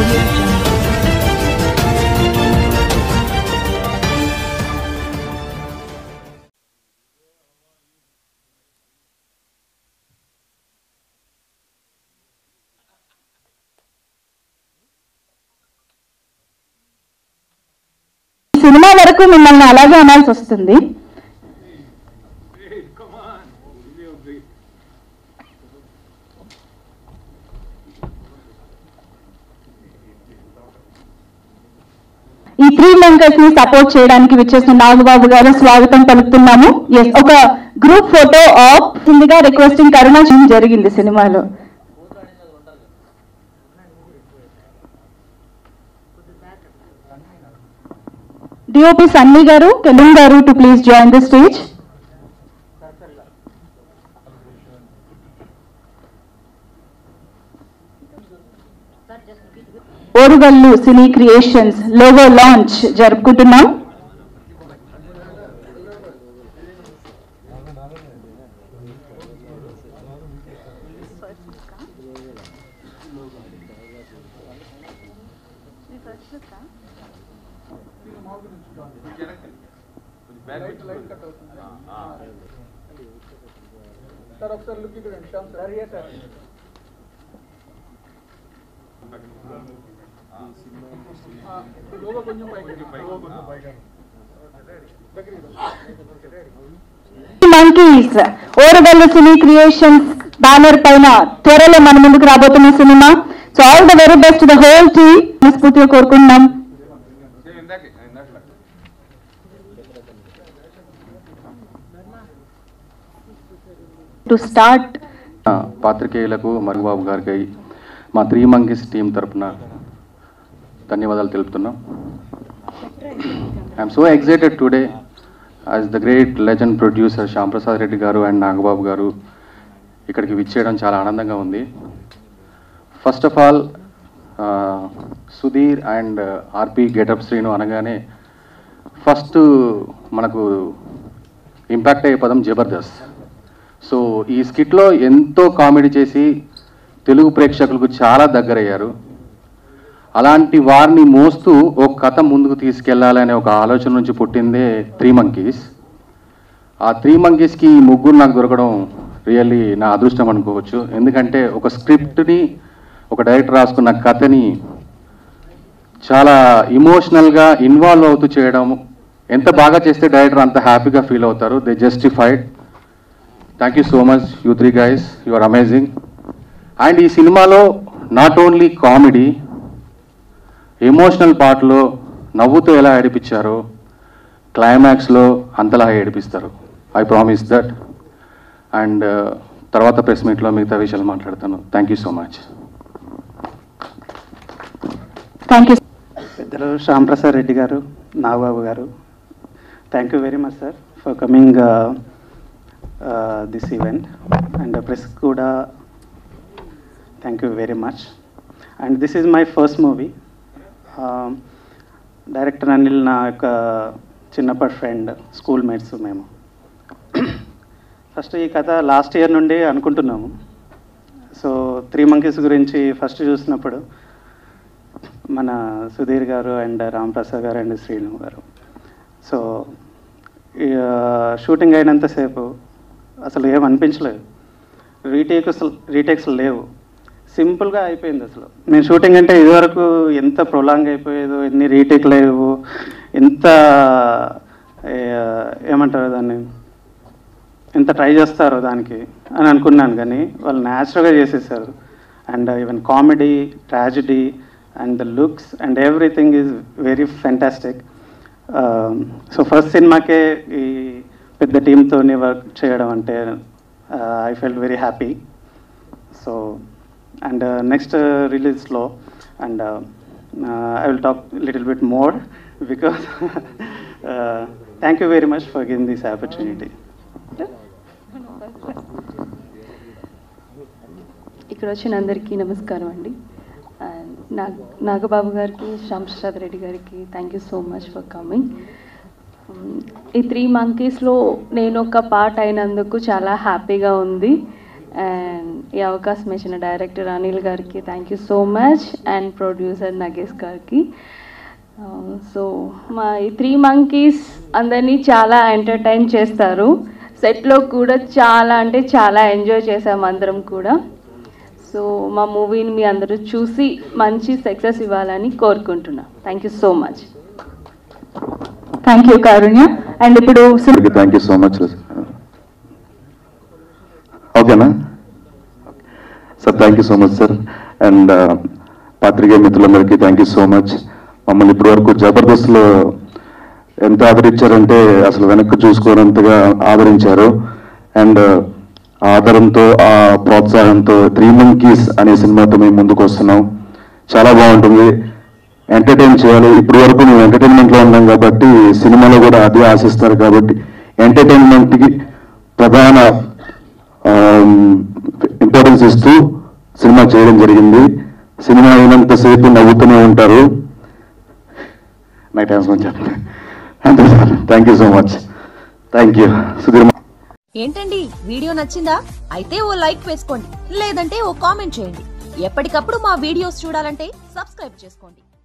audio jungle. Cinema వరకు మిమ్మల్ని అలాగే అనాల్సి వస్తుంది ఈ త్రీ మెంబర్స్ ని సపోర్ట్ చేయడానికి విచ్చేసిన నాగబాబు గారు స్వాగతం పలుకుతున్నాము ఎస్ ఒక గ్రూప్ ఫోటో ఆఫ్ సిందిగా రిక్వెస్టింగ్ కరుణ జరిగింది సినిమాలో డిఓపి సన్నీ గారు కెలిన్ garu to please join the stage Orugallu Cine Creations logo launch జరుపుకుంటున్నాం సార్ ఒకసారి లుక్ ఇక్కడ శ్యామ్ సార్ సార్ లోగో కొంచెం పైకి లోగో కొంచెం పైకి monkeys Orugallu Cine Creations banner పైన త్వరలో మన ముందుకు రాబోతున్న సినిమా so all the very best the whole team మనస్ఫూర్తిగా కోరుకుంటున్నాం టు స్టార్ట్ ఆ, పాత్రికేయులకు మరుగుబాబు గారికి మా త్రీ మంకీస్ టీం తరపున ధన్యవాదాలు తెలుపుతున్నాం I'm so excited today as the great legend producer Shyamprasad Reddy garu and Nagababu garu ఇక్కడికి విచ్చేయడం చాలా ఆనందంగా ఉంది first of all Sudheer and RP Getup Srinu అనగానే ఫస్ట్ మనకు ఇంపాక్ట్ అయ్యే పదం జబర్దస్త్ సో ఈ స్కిట్లో ఎంతో కామెడీ చేసి తెలుగు ప్రేక్షకులకు చాలా దగ్గరయ్యారు అలాంటి వారిని మోస్తూ ఒక కథ ముందుకు తీసుకెళ్లాలనే ఒక ఆలోచన నుంచి పుట్టిందే త్రీ మంకీస్ ఆ త్రీ మంకీస్కి ఈ ముగ్గురు నాకు దొరకడం రియల్లీ నా అదృష్టం అనుకోవచ్చు ఎందుకంటే ఒక స్క్రిప్ట్ని ఒక డైరెక్టర్ రాసుకున్న కథని చాలా ఇమోషనల్గా ఇన్వాల్వ్ అవుతూ చేయడం ఎంత బాగా చేస్తే డైరెక్టర్ అంత హ్యాపీగా ఫీల్ అవుతారు they justified thank you so much you three guys you are amazing and ఈ సినిమాలో నాట్ ఓన్లీ కామెడీ ఎమోషనల్ పార్ట్లో నవ్వుతూ ఎలా ఏడిపించారో క్లైమాక్స్లో అంతలా ఏడిపిస్తారు ఐ ప్రామిస్ దట్ అండ్ తర్వాత ప్రెస్ మీట్లో మిగతా విషయాలు మాట్లాడతాను thank you so much thank you పెద్దలు Shyamaprasad Reddy garu Nagababu garu thank you very much sir for coming this event and press కూడా thank you very much and this is my first movie director Anil నా యొక్క చిన్నప్పటి ఫ్రెండ్ స్కూల్ మేట్స్ మేము first ఈ కథ last year నుండి అనుకుంటున్నాము సో త్రీ మంకీస్ గురించి ఫస్ట్ చూసినప్పుడు మన సుధీర్ గారు అండ్ రామ్ ప్రసాద్ గారు అండ్ శ్రీను గారు సో ఈ, ఆ, షూటింగ్ అయినంతసేపు అసలు ఏం అనిపించలేదు రీటేక్ అసలు రీటేక్స్ లేవు సింపుల్గా అయిపోయింది అసలు నేను షూటింగ్ అంటే ఇదివరకు ఎంత ప్రొలాంగ్ అయిపోయేదో ఎన్ని రీటేక్ లేవు ఎంత ఏ, ఏమంటారు దాన్ని ఎంత ట్రై చేస్తారో దానికి అని అనుకున్నాను కానీ వాళ్ళు న్యాచురల్గా చేసేసారు and even comedy tragedy and the looks and everything is very fantastic so first సినిమాకే ఈ పెద్ద టీంతో వర్క్ చేయడం అంటే I felt very happy so and next రిలీజ్లో and I will talk little bit more because thank you very much for giving this opportunity ఇక్కడ వచ్చిన అందరికీ నమస్కారం అండి అండ్ నాగ్ నాగబాబు గారికి శ్యామ్ ప్రసాద్ రెడ్డి గారికి thank you so much for coming ఈ త్రీ మంకీస్లో నేను ఒక పార్ట్ అయినందుకు చాలా హ్యాపీగా ఉంది అండ్ ఈ అవకాశం ఇచ్చిన డైరెక్టర్ అనిల్ గారికి thank you so much and producer Nagesh గారికి సో మా ఈ త్రీ మంకీస్ అందరినీ చాలా ఎంటర్టైన్ చేస్తారు సెట్లో కూడా చాలా అంటే చాలా ఎంజాయ్ చేసాం అందరం కూడా సో మా మూవీని మీ అందరూ చూసి మంచి సక్సెస్ ఇవ్వాలని కోరుకుంటున్నా thank you so much thank you Karunya and ఇప్పుడు సి- థ్యాంక్ యూ సో మచ్ ఓకేనా sir thank you so much sir and పాత్రికేయ మిత్రులందరికీ థ్యాంక్ యూ సో మచ్ మమ్మల్ని ఇప్పటి వరకు జబర్దస్త్లో ఎంత ఆదరించారంటే అసలు వెనక్కి చూసుకోనంతగా ఆదరించారు అండ్ ఆదరంతో ఆ ప్రోత్సాహంతో త్రీ మంకీస్ అనే సినిమాతో మేము ముందుకు వస్తున్నాం చాలా బాగుంటుంది ఎంటర్టైన్ చేయాలి ఇప్పటి వరకు మేము ఎంటర్టైన్మెంట్లో ఉన్నాం కాబట్టి సినిమాలో కూడా అదే ఆశిస్తారు కాబట్టి ఎంటర్టైన్మెంట్కి ప్రధాన ఇంపార్టెన్స్ ఇస్తూ సినిమా చేయడం జరిగింది సినిమా అయినంతసేపు నవ్వుతూనే ఉంటారు నాకు థ్యాంక్స్ చెప్పండి అంతే sir thank you so much thank you Sudheer ఏంటండి వీడియో నచ్చిందా అయితే ఓ లైక్ వేసుకోండి లేదంటే ఓ కామెంట్ చేయండి ఎప్పటికప్పుడు మా వీడియోస్ చూడాలంటే సబ్స్క్రైబ్ చేసుకోండి